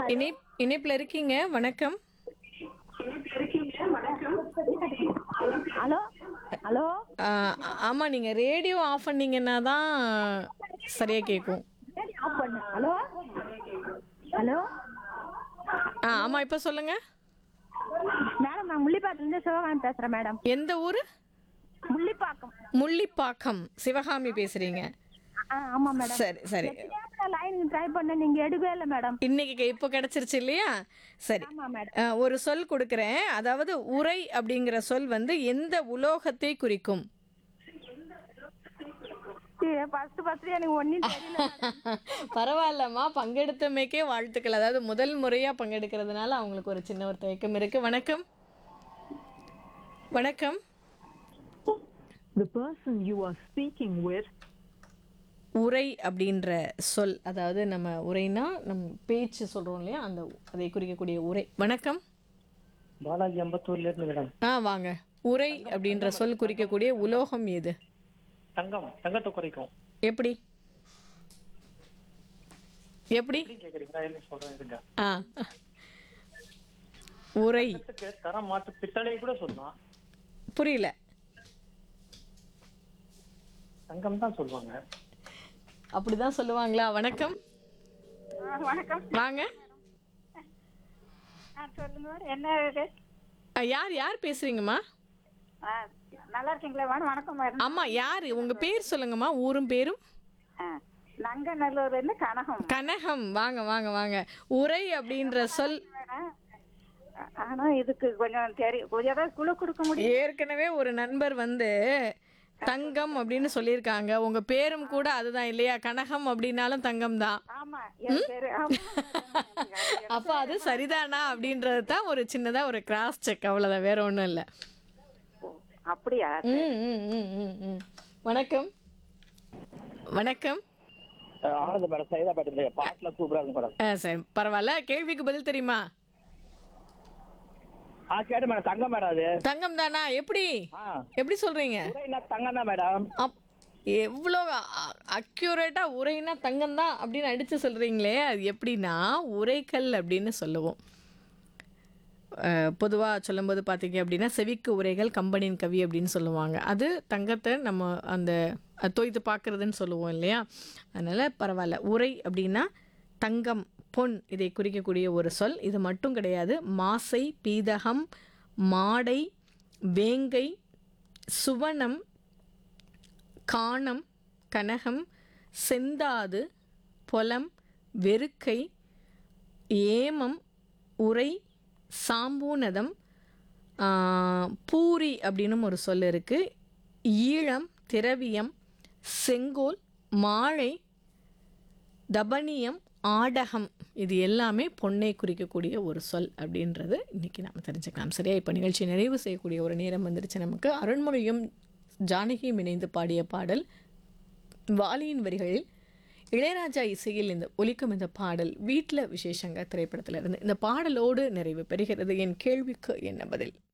இணை இணைப்பில் இருக்கீங்க வணக்கம் ஹலோ ஹலோ ஆ, ஆமா நீங்க ரேடியோ ஆஃப் பண்ணீங்கன்னா தான் சரியா கேட்கும் ஆஃப் பண்ணு ஹலோ ஹலோ ஆ ஆமா இப்ப சொல்லுங்க மேடம் நான் முள்ளிப்பாக்கத்துலேருந்து சிவகாமி பேசுகிறேன் மேடம் எந்த ஊரு முள்ளிப்பாக்கம் முள்ளிப்பாக்கம் சிவகாமி பேசுறீங்க ஆ ஆமாம் மேடம் சரி சரி லைனுக்கு ட்ரை பண்ணேன் நீங்கள் எடுக்கவே இல்லை மேடம் இன்னைக்கு கே- இப்போ கிடைச்சிருச்சு இல்லையா சரி ஆமாம் மேடம் ஆ, ஒரு சொல் கொடுக்குறேன் அதாவது உரை அப்படிங்கிற சொல் வந்து எந்த உலோகத்தை குறிக்கும் ஃபஸ்ட்டு ஃபஸ்ட்டு எனக்கு ஒன்றும் தெரியல மேடம். பரவாயில்லம்மா பங்கெடுத்தமைக்கே வாழ்த்துக்கள் அதாவது முதல் முறையா பங்கெடுக்கிறதுனால அவங்களுக்கு ஒரு சின்ன ஒரு தயக்கம் இருக்கு வணக்கம் வணக்கம் The person you are speaking with உரை அப்படின்ற சொல் அதாவது நம்ம உரைனா நம்ம பேச்சு சொல்றோம் இல்லையா அந்த அதை குறிக்கக்கூடிய உரை வணக்கம் பாலாஜி அம்பத்தூர்ல இருந்து மேடம் ஆ வாங்க உரை அப்படின்ற சொல் குறிக்கக்கூடிய உலோகம் எது தங்கம் தங்கத்தை குறைக்கும் எப்படி எப்படி எப்படி கேக்குறீங்களா என்ன சொல்றேன் இருங்க ஆ உரை தங்கத்துக்கு தரம் மாற்று பித்தளை கூட சொல்லலாம் புரியல தங்கம் தான் சொல்லுவாங்க அப்படிதான் சொல்லுவாங்களா வணக்கம் வணக்கம் வாங்க ஆ சொல்லுங்க என்ன இது ஆ, யார் யார் பேசுறீங்கம்மா ஆ நல்லா இருக்கீங்களா மேடம் வணக்கம் மேடம் அம்மா யார் உங்க பேர் சொல்லுங்கம்மா ஊரும் பேரும் ஆ நங்கநல்லூர்லேருந்து கனகம் கனகம் வாங்க வாங்க வாங்க உரை அப்படின்ற சொல் மேடம் ஆனா இதுக்கு கொஞ்சம் தெரியும் கொஞ்சம் ஏதாவது குழு கொடுக்க முடியும் ஏற்கனவே ஒரு நண்பர் வந்து தங்கம் அப்படின்னு சொல்லியிருக்காங்க உங்க பேரும் கூட அதுதான் இல்லையா கனகம் அப்படின்னாலும் தங்கம் தான் ஆமா என் பேரு ஆமா அப்ப அது சரிதானா அப்படின்றது தான் ஒரு சின்னதா ஒரு கிராஸ் செக் அவ்வளவுதான் வேற ஒண்ணும் இல்ல ஓ, அப்படியா ம், ம், ம், ம், ம். வணக்கம் வணக்கம் ஆனந்த மேடம் சைதாப்பேட்டை பாட்டுல சூப்பரா இருக்கும் மேடம் ஆ, சரி பரவாயில்ல கேள்விக்கு பதில் தெரியுமா ஆ கேட்டு மேடம் தங்கம் மேடம் அது தங்கம் தானா எப்படி ஆ எப்படி சொல்றீங்க உரைனா தங்கம் தான் மேடம் அப் எவ்வளோ அக்யூரேட்டா உரைனா தங்கம் தான் அப்படின்னு அடிச்சு சொல்றீங்களே அது எப்படின்னா உரைக்கல் அப்படின்னு சொல்லுவோம் பொதுவாக சொல்லும்போது பார்த்தீங்க அப்படின்னா செவிக்கு உரைகள் கம்பனின் கவி அப்படின்னு சொல்லுவாங்க அது தங்கத்தை நம்ம அந்த அது தோய்த்து பார்க்குறதுன்னு சொல்லுவோம் இல்லையா அதனால் பரவாயில்ல உரை அப்படின்னா தங்கம் பொன் இதை குறிக்கக்கூடிய ஒரு சொல் இது மட்டும் கிடையாது மாசை பீதகம் மாடை வேங்கை சுவனம் காணம் கனகம் செந்தாது பொலம் வெறுக்கை ஏமம் உரை சாம்பூனதம் ஆ, பூரி அப்படின்னும் ஒரு சொல் இருக்கு ஈழம் திரவியம் செங்கோல் மாழை தபனியம் ஆடகம் இது எல்லாமே பொன்னை குறிக்கக்கூடிய ஒரு சொல் அப்படின்றது இன்னைக்கு நாம் தெரிஞ்சுக்கலாம் சரியா இப்போ நிகழ்ச்சி நிறைவு செய்யக்கூடிய ஒரு நேரம் வந்துருச்சு நமக்கு அருண்மொழியும் ஜானகியும் இணைந்து பாடிய பாடல் வாலியின் வரிகளில் இளையராஜா இசையில் இந்த ஒலிக்கும் இந்த பாடல் வீட்டில் விசேஷங்க திரைப்படத்தில் இருந்து இந்த பாடலோடு நிறைவு பெறுகிறது என் கேள்விக்கு என்ன பதில்